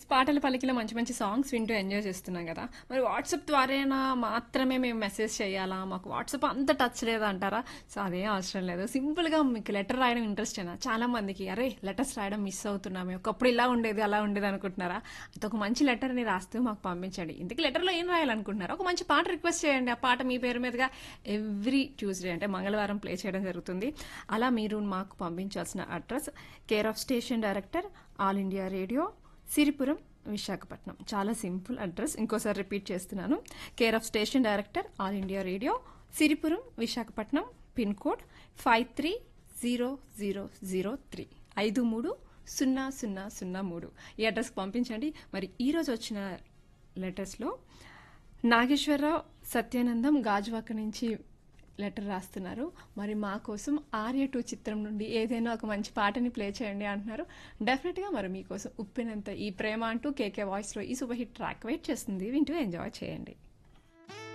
పాటల పలికిలో మంచి మంచి సాంగ్స్ వింటూ ఎంజాయ్ చేస్తున్నాం కదా మరి వాట్సాప్ ద్వారానా మాత్రమే మేము మెసేజ్ చేయాలా మాకు వాట్సాప్ అంత టచ్ లేదా అంటారా సో అదేం అవసరం లేదు సింపుల్గా మీకు లెటర్ రాయడం ఇంట్రెస్ట్ అయినా చాలా మందికి అరే లెటర్స్ రాయడం మిస్ అవుతున్నామే ఒకప్పుడు ఇలా ఉండేది అలా ఉండేది అనుకుంటున్నారా అయితే ఒక మంచి లెటర్ని రాస్తూ మాకు పంపించండి ఇందుకు లెటర్లో ఏం రాయాలనుకుంటున్నారా ఒక మంచి పాట రిక్వెస్ట్ చేయండి ఆ పాట మీ పేరు మీదుగా ఎవ్రీ ట్యూస్డే అంటే మంగళవారం ప్లే చేయడం జరుగుతుంది అలా మీరు మాకు పంపించాల్సిన address care of station director All India Radio Siripuram Visakhapatnam చాలా సింపుల్ అడ్రస్ ఇంకోసారి రిపీట్ చేస్తున్నాను care of station director All India Radio Siripuram Visakhapatnam pin code five three zero zero zero three ఐదు మూడు సున్నా సున్నా సున్నా మూడు ఈ అడ్రస్కి పంపించండి మరి ఈరోజు వచ్చిన లెటర్స్లో నాగేశ్వరరావు సత్యానందం గాజువాక నుంచి లెటర్ రాస్తున్నారు మరి మా కోసం ఆర్య టూ చిత్రం నుండి ఏదైనా ఒక మంచి పాటని ప్లే చేయండి అంటున్నారు డెఫినెట్గా మరి మీకోసం ఉప్పినంత ఈ ప్రేమ అంటూ కేకే వాయిస్లో ఈ సూపర్ హిట్ ట్రాక్ వెయిట్ చేస్తుంది వింటూ ఎంజాయ్ చేయండి